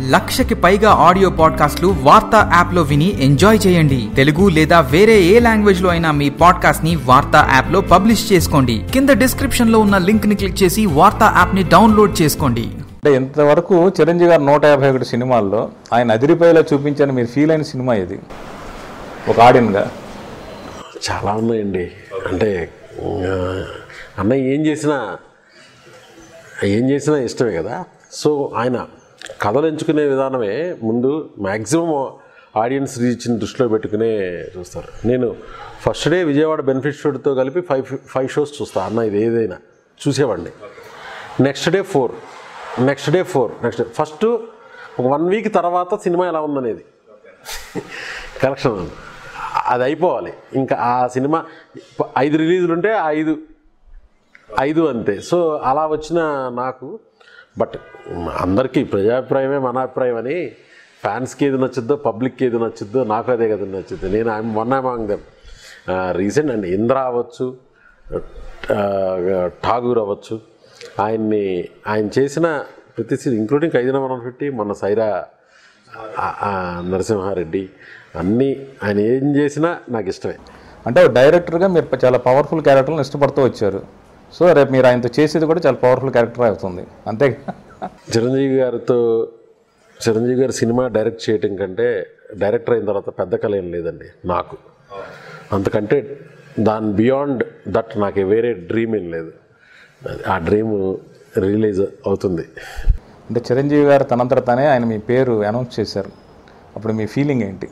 లక్షకి పైగా ఆడియో పాడ్కాస్ట్లు వార్తా యాప్ లో విని ఎంజాయ్ చేయండి తెలుగు లేదా వేరే ఏ లాంగ్వేజ్ లో అయినా మీ పాడ్కాస్ట్ ని వార్తా యాప్ లో పబ్లిష్ చేసుకోండి కింద డిస్క్రిప్షన్ లో ఉన్న లింక్ ని క్లిక్ చేసి వార్తా యాప్ ని డౌన్లోడ్ చేసుకోండి అంటే ఇంతవరకు చిరంజీవి గారు నూట యాభై ఒకటి సినిమాల్లో ఆయన అదిరిపోయేలా చూపించాను మీరు ఫీల్ అయిన సినిమా ఇది ఒక ఆడియన్గా చాలా ఉన్నాయండి అంటే ఆ, అన్నయ్య ఏం చేసినా ఏం చేసినా ఇష్టమే కదా సో ఆయన కథలు ఎంచుకునే విధానమే ముందు మ్యాక్సిమం ఆడియన్స్ రీచ్ని దృష్టిలో పెట్టుకునే చూస్తారు నేను ఫస్ట్ డే విజయవాడ బెనిఫిట్ షోతో కలిపి ఫైవ్ ఫైవ్ షోస్ చూస్తాను అన్న ఇది ఏదైనా చూసేవాడిని next day four next day four next first ఒక వన్ వీక్ తర్వాత సినిమా ఎలా ఉందనేది కలెక్షన్ అది అయిపోవాలి ఇంకా ఆ సినిమా ఐదు రిలీజులు ఉంటే ఆ ఐదు ఐదు అంతే సో అలా వచ్చిన నాకు బట్ అందరికీ ప్రజాభిప్రాయమే మన అభిప్రాయం అని ఫ్యాన్స్కి ఏది నచ్చుద్దో పబ్లిక్కి ఏది నచ్చుద్దో నాకు అదే కదా నచ్చుద్ది నేను I'm one among them recent అండి ఇంద్ర అవ్వచ్చు ఠాగూర్ అవ్వచ్చు ఆయన్ని ఆయన చేసిన ప్రతి ఇంక్లూడింగ్ ఖైదీన మనం పెట్టి మొన్న సైరా ఆ- ఆ నరసింహారెడ్డి అన్నీ ఆయన ఏం చేసినా నాకు ఇష్టమే అంటే ఒక డైరెక్టర్గా మీరు చాలా పవర్ఫుల్ క్యారెక్టర్లను ఇష్టపడుతూ వచ్చారు సో రేపు మీరు ఆయనతో చేసేది కూడా చాలా పవర్ఫుల్ క్యారెక్టర్ అవుతుంది అంతే చిరంజీవి గారితో చిరంజీవి గారి సినిమా డైరెక్ట్ చేయటం కంటే డైరెక్టర్ అయిన తర్వాత పెద్ద కళ ఏం లేదండి నాకు అంతకంటే దాని బియాండ్ దట్ నాకు వేరే డ్రీమ్ ఏం లేదు ఆ డ్రీమ్ రిలీజ్ అవుతుంది అంటే చిరంజీవి గారు తనంతట తానే ఆయన మీ పేరు అనౌన్స్ చేశారు అప్పుడు మీ ఫీలింగ్ ఏంటి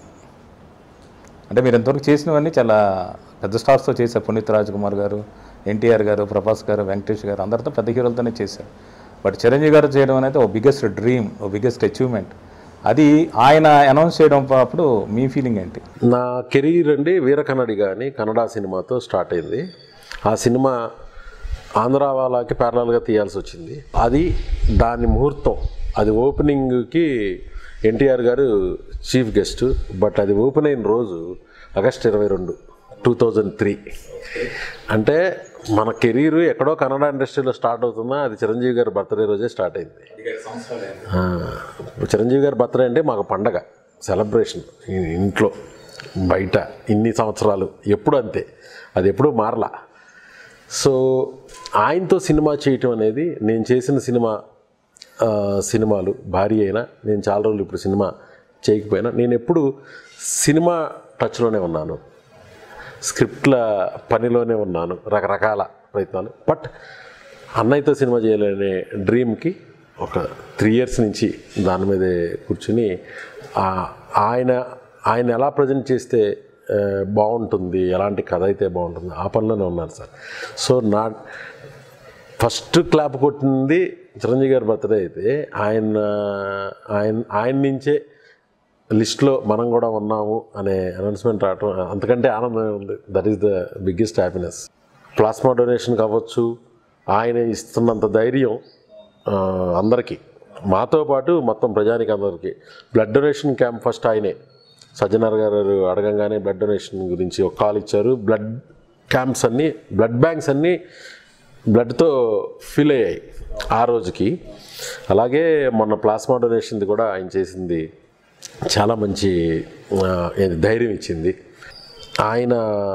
అంటే మీరు ఎంతవరకు చేసినవన్నీ చాలా పెద్ద స్టార్స్తో చేశారు పునీత్ రాజ్ కుమార్ గారు ఎన్టీఆర్ గారు ప్రభాస్ గారు వెంకటేష్ గారు అందరితో పెద్ద హీరోలతోనే చేశారు బట్ చిరంజీవి గారు చేయడం అనేది ఒక బిగ్గెస్ట్ డ్రీమ్ ఒక బిగ్గెస్ట్ అచీవ్మెంట్ అది ఆయన అనౌన్స్ చేయడం అప్పుడు మీ ఫీలింగ్ ఏంటి నా కెరీర్ అండి వీర కన్నడిగా అని కన్నడ సినిమాతో స్టార్ట్ అయింది ఆ సినిమా ఆంధ్ర వాళ్ళకి ప్యారలల్గా తీయాల్సి వచ్చింది అది దాని ముహూర్తం అది ఓపెనింగ్కి NTR garu chief guest but అది ఓపెన్ అయిన రోజు ఆగస్ట్ ఇరవై రెండు టూ థౌజండ్ త్రీ అంటే మన కెరీర్ ఎక్కడో కన్నడ ఇండస్ట్రీలో స్టార్ట్ అవుతున్నా అది చిరంజీవి గారి బర్త్డే రోజే స్టార్ట్ అయింది ఆ, చిరంజీవి గారి బర్త్డే అంటే మాకు పండగ సెలబ్రేషన్ ఈ- ఇంట్లో బయట ఇన్ని సంవత్సరాలు ఎప్పుడు అంతే అది ఎప్పుడూ మారలా సో ఆయనతో సినిమా చేయటం అనేది నేను చేసిన సినిమా ఆ, సినిమాలు భారీ అయినా నేను చాలా రోజులు ఇప్పుడు సినిమా చేయకపోయినా నేను ఎప్పుడు సినిమా టచ్లోనే ఉన్నాను స్క్రిప్ట్ల పనిలోనే ఉన్నాను రకరకాల ప్రయత్నాలు బట్ అన్నయ్యతో సినిమా చేయాలనే డ్రీమ్కి ఒక త్రీ ఇయర్స్ నుంచి దాని మీదే కూర్చుని ఆ- ఆయన ఆయన ఎలా ప్రజెంట్ చేస్తే ఆ, బాగుంటుంది ఎలాంటి కథ అయితే బాగుంటుంది ఆ పనిలోనే ఉన్నాను సార్ సో నా ఫస్ట్ క్లాప్ కొట్టింది చిరంజీవి గారి బర్త్డే అయితే ఆయన ఆయన ఆయన నుంచే లిస్ట్లో మనం కూడా ఉన్నాము అనే అనౌన్స్మెంట్ రావటం అంతకంటే ఆనందం ఉంది that is the biggest happiness plasma donation కావచ్చు ఆయన ఇస్తున్నంత ధైర్యం ఆ, అందరికీ మాతో పాటు మొత్తం ప్రజానికి అందరికీ బ్లడ్ డొనేషన్ క్యాంప్ ఫస్ట్ ఆయనే సజ్జనార్ గారు అడగంగానే బ్లడ్ డొనేషన్ గురించి ఒక కాల్ ఇచ్చారు బ్లడ్ క్యాంప్స్ అన్నీ బ్లడ్ బ్యాంక్స్ అన్నీ బ్లడ్తో ఫిల్ అయ్యాయి ఆ రోజుకి అలాగే మొన్న ప్లాస్మా డొనేషన్ది కూడా ఆయన చేసింది చాలా మంచి ఆ, ఏది ధైర్యం ఇచ్చింది ఆయన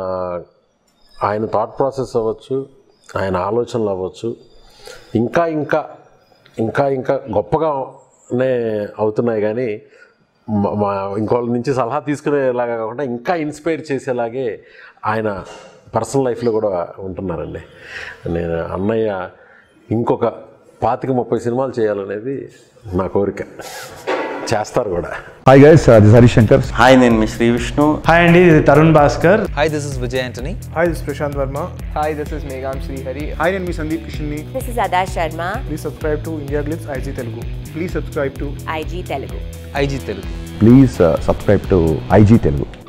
ఆయన థాట్ ప్రాసెస్ అవ్వచ్చు ఆయన ఆలోచనలు అవ్వచ్చు ఇంకా ఇంకా ఇంకా ఇంకా గొప్పగానే అవుతున్నాయి కానీ మ- మా ఇంకోళ్ళ నుంచి సలహా తీసుకునేలాగా కాకుండా ఇంకా ఇన్స్పైర్ చేసేలాగే ఆయన పర్సనల్ లైఫ్లో కూడా ఉంటున్నారండి నేను అన్నయ్య ఇంకొక పాతిక ముప్పై సినిమాలు చేయాలనేది నా కోరిక చేస్తారు కూడా Hi guys, uh, this is Hari Shankar. Hi నేను మీ శ్రీ విష్ణు హాయ్ అండి ఇది Tarun Bhaskar Hi, this is Vijay Antony. Hi, this is Prashant Verma. Hi, this is Megham Srihari. Hi, and me Sandeep Kishnani. This is Ada Sharma, Please subscribe to India Glitz IG Telugu. Please subscribe to IG Telugu. IG Telugu. Please uh, subscribe to IG Telugu.